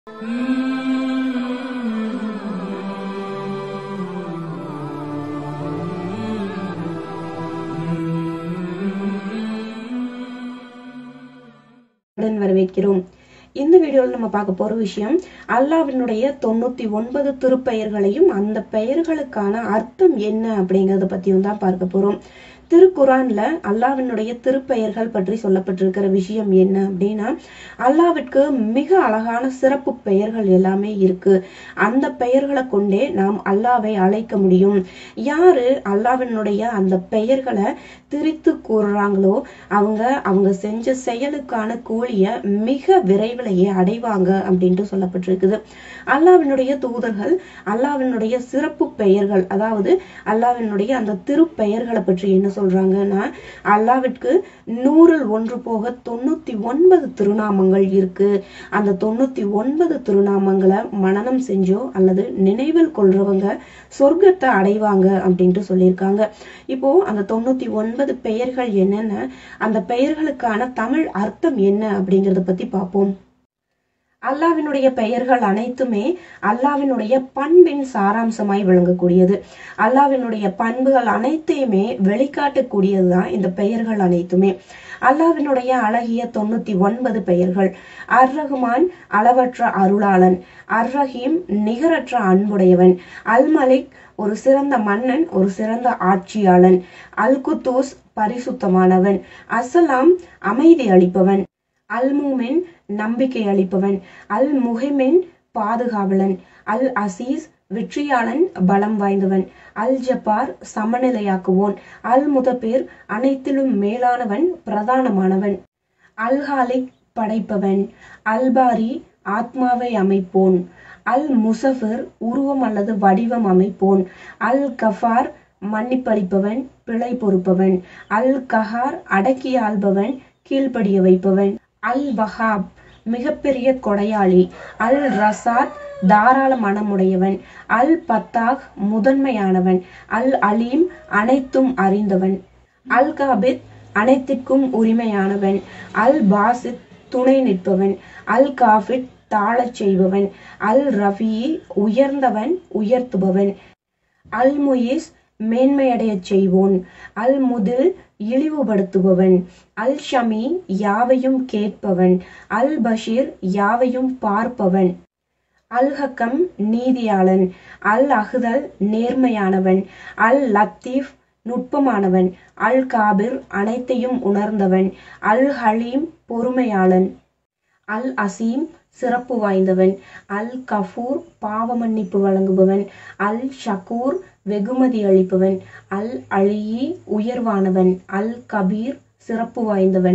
உடன் வரவேற்கிறோம் இந்த வீடியோவில் நம்ம பார்க்க போற விஷயம் அல்லாவினுடைய தொண்ணூத்தி ஒன்பது திருப்பெயர்களையும் அந்த பெயர்களுக்கான அர்த்தம் என்ன அப்படிங்கறத பத்தியும் தான் பார்க்க போறோம் திருக்குரான்ல அல்லாவினுடைய திருப்பெயர்கள் பற்றி சொல்லப்பட்டிருக்கிற விஷயம் என்ன அப்படின்னா அல்லாவிற்கு மிக அழகான சிறப்பு பெயர்கள் எல்லாமே இருக்கு அந்த பெயர்களை கொண்டே நாம் அல்லாவை அழைக்க முடியும் யாரு அல்லாவினுடைய அந்த பெயர்களை திரித்து கூறுறாங்களோ அவங்க அவங்க செஞ்ச செயலுக்கான கூலிய மிக விரைவிலேயே அடைவாங்க அப்படின்ட்டு சொல்லப்பட்டிருக்குது அல்லாவினுடைய தூதர்கள் அல்லாவினுடைய சிறப்பு பெயர்கள் அதாவது அல்லாவினுடைய அந்த திருப்பெயர்களை பற்றி என்ன சொல்றாங்கன்னா அல்லாவிற்கு நூறில் ஒன்று போக தொண்ணூத்தி ஒன்பது திருநாமங்கள் இருக்கு அந்த தொண்ணூத்தி ஒன்பது திருநாமங்களை மனனம் செஞ்சோ அல்லது நினைவில் கொள்றவங்க சொர்க்கத்தை அடைவாங்க அப்படின்ட்டு சொல்லியிருக்காங்க இப்போ அந்த தொண்ணூத்தி ஒன்பது பெயர்கள் என்னென்ன அந்த பெயர்களுக்கான தமிழ் அர்த்தம் என்ன அப்படிங்கறத பத்தி பார்ப்போம் அல்லாவினுடைய பெயர்கள் அனைத்துமே அல்லாவினுடைய பண்பின் சாராம்சமாய் விளங்கக்கூடியது அல்லாவினுடைய பண்புகள் அனைத்தையுமே வெளிக்காட்டக்கூடியதுதான் இந்த பெயர்கள் அனைத்துமே அல்லாவினுடைய அழகிய தொண்ணூத்தி ஒன்பது பெயர்கள் அர் ரஹ்மான் அளவற்ற அருளாளன் அர் ரஹீம் நிகரற்ற அன்புடையவன் அல் மலிக் ஒரு சிறந்த மன்னன் ஒரு சிறந்த ஆட்சியாளன் அல் குத்தூஸ் பரிசுத்தமானவன் அஸ்ஸலாம் அமைதி அளிப்பவன் அல் மூமின் நம்பிக்கை அளிப்பவன் அல் முஹிமின் பாதுகாவலன் அல் அசீஸ் வெற்றியாளன் பலம் வாய்ந்தவன் அல் ஜப்பார் சமநிலையாக்குவோன் அல் முதபேர் அனைத்திலும் மேலானவன் பிரதானமானவன் அல் ஹாலிக் படைப்பவன் அல்பாரி ஆத்மாவை அமைப்போன் அல் முசஃபிர் உருவம் அல்லது வடிவம் அமைப்போன் அல் கஃபார் மன்னிப்பளிப்பவன் பிழை பொறுப்பவன் அல் கஹார் அடக்கி ஆள்பவன் கீழ்ப்படிய வைப்பவன் அல் வஹாப் மிகப்பெரிய கொடையாளி அல் ரசாத் தாராள மனமுடையவன் அல் பத்தாக் முதன்மையானவன் அல் அலீம் அனைத்தும் அறிந்தவன் அல் காபித் அனைத்திற்கும் உரிமையானவன் அல் பாசித் துணை நிற்பவன் அல் காஃபிட் தாழச் செய்பவன் அல் ரஃபி உயர்ந்தவன் உயர்த்துபவன் அல் முயிஸ் மேன்மையடையச் செய்வோன் அல் முதில் இழிவுபடுத்துபவன் அல் ஷமி யாவையும் கேட்பவன் அல் பஷீர் யாவையும் பார்ப்பவன் அல் ஹக்கம் நீதியாளன் அல் அஹ்தல் நேர்மையானவன் அல் லத்தீஃப் நுட்பமானவன் அல் காபிர் அனைத்தையும் உணர்ந்தவன் அல் ஹலீம் பொறுமையாளன் அல் அசீம் சிறப்பு வாய்ந்தவன் அல் கஃபூர் பாவ மன்னிப்பு வழங்குபவன் அல் ஷக்கூர் வெகுமதி அளிப்பவன் அல் அலியி உயர்வானவன் அல் கபீர் சிறப்பு வாய்ந்தவன்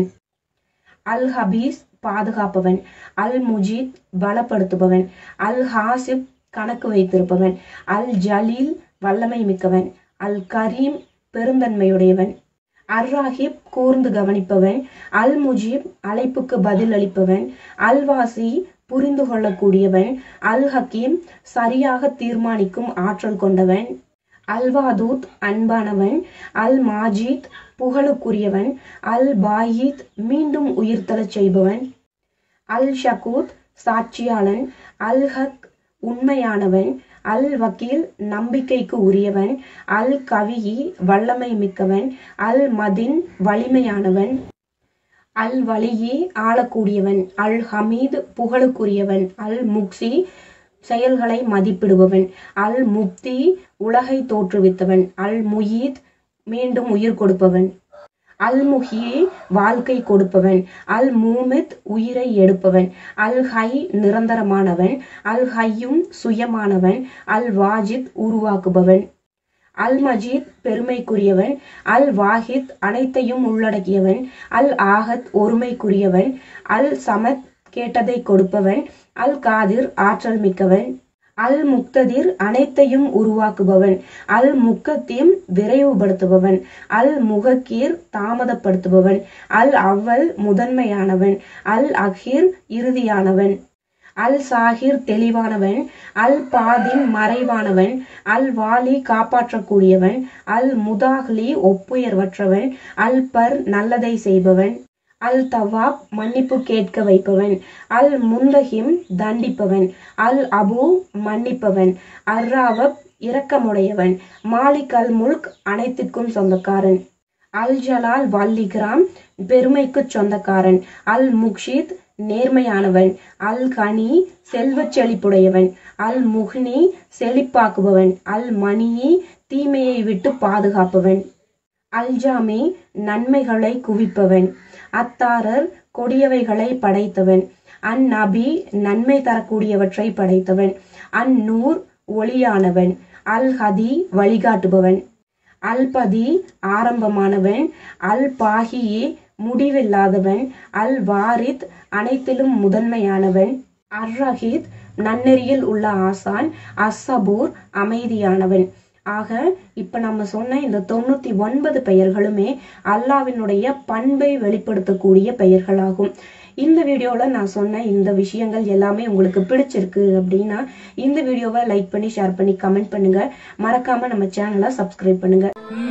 அல் ஹபீஸ் பாதுகாப்பவன் அல் முஜீத் பலப்படுத்துபவன் அல் ஹாசிப் கணக்கு வைத்திருப்பவன் அல் ஜலீல் வல்லமை மிக்கவன் அல் கரீம் பெருந்தன்மையுடையவன் அர் ராஹிப் கூர்ந்து கவனிப்பவன் அல் முஜீப் அழைப்புக்கு பதில் அளிப்பவன் அல் வாசி புரிந்து கொள்ளக்கூடியவன் அல் ஹக்கீம் சரியாக தீர்மானிக்கும் ஆற்றல் கொண்டவன் அல்வாதூத் அன்பானவன் அல் மாஜீத் புகழுக்குரியவன் அல் பாயித் மீண்டும் உயிர்த்தலச் செய்பவன் அல் ஷகூத் சாட்சியாளன் அல் ஹக் உண்மையானவன் அல் வக்கீல் நம்பிக்கைக்கு உரியவன் அல் கவியி வல்லமை மிக்கவன் அல் மதின் வலிமையானவன் அல் வலியி ஆளக்கூடியவன் அல் ஹமீத் புகழுக்குரியவன் அல் முக்சி செயல்களை மதிப்பிடுபவன் அல் முப்தி உலகை தோற்றுவித்தவன் அல் முயீத் மீண்டும் உயிர் கொடுப்பவன் அல் முஹி வாழ்க்கை கொடுப்பவன் அல் மூமித் உயிரை எடுப்பவன் அல் ஹை நிரந்தரமானவன் அல் ஹையும் சுயமானவன் அல் வாஜித் உருவாக்குபவன் அல் மஜீத் பெருமைக்குரியவன் அல் வாஹித் அனைத்தையும் உள்ளடக்கியவன் அல் ஆஹத் ஒருமைக்குரியவன் அல் சமத் கேட்டதை கொடுப்பவன் அல் காதிர் ஆற்றல் மிக்கவன் அல் முக்ததிர் அனைத்தையும் உருவாக்குபவன் அல் முக்கத்தீம் விரைவுபடுத்துபவன் அல் முகக்கீர் தாமதப்படுத்துபவன் அல் அவ்வல் முதன்மையானவன் அல் அஹீர் இறுதியானவன் அல் சாஹிர் தெளிவானவன் அல் பாதின் மறைவானவன் அல் வாலி காப்பாற்றக்கூடியவன் அல் முதாஹ்லி ஒப்புயர்வற்றவன் அல் பர் நல்லதை செய்பவன் அல் தவாப் மன்னிப்பு கேட்க வைப்பவன் அல் முந்தஹிம் தண்டிப்பவன் அல் அபு மன்னிப்பவன் அர்ராவப் இரக்கமுடையவன் மாலிக் அல் முல்க் அனைத்திற்கும் சொந்தக்காரன் அல் ஜலால் வல்லிகிராம் பெருமைக்கு சொந்தக்காரன் அல் முக்ஷித் நேர்மையானவன் அல் கனி செல்வச் செழிப்புடையவன் அல் முஹ்னி செழிப்பாக்குபவன் அல் மணியி தீமையை விட்டு பாதுகாப்பவன் அல்ஜாமி நன்மைகளை குவிப்பவன் அத்தாரர் கொடியவைகளை படைத்தவன் அந்நபி நன்மை தரக்கூடியவற்றை படைத்தவன் அந்நூர் ஒளியானவன் அல் ஹதி வழிகாட்டுபவன் அல்பதி ஆரம்பமானவன் அல் பாஹியே முடிவில்லாதவன் அல் வாரித் அனைத்திலும் முதன்மையானவன் அர் ரஹீத் நன்னெறியில் உள்ள ஆசான் அஸ்ஸபூர் அமைதியானவன் ஆக இப்ப நம்ம சொன்ன இந்த தொண்ணூத்தி ஒன்பது பெயர்களுமே அல்லாவினுடைய பண்பை வெளிப்படுத்தக்கூடிய பெயர்களாகும் இந்த வீடியோல நான் சொன்ன இந்த விஷயங்கள் எல்லாமே உங்களுக்கு பிடிச்சிருக்கு அப்படின்னா இந்த வீடியோவை லைக் பண்ணி ஷேர் பண்ணி கமெண்ட் பண்ணுங்க மறக்காம நம்ம சேனலை சப்ஸ்கிரைப் பண்ணுங்க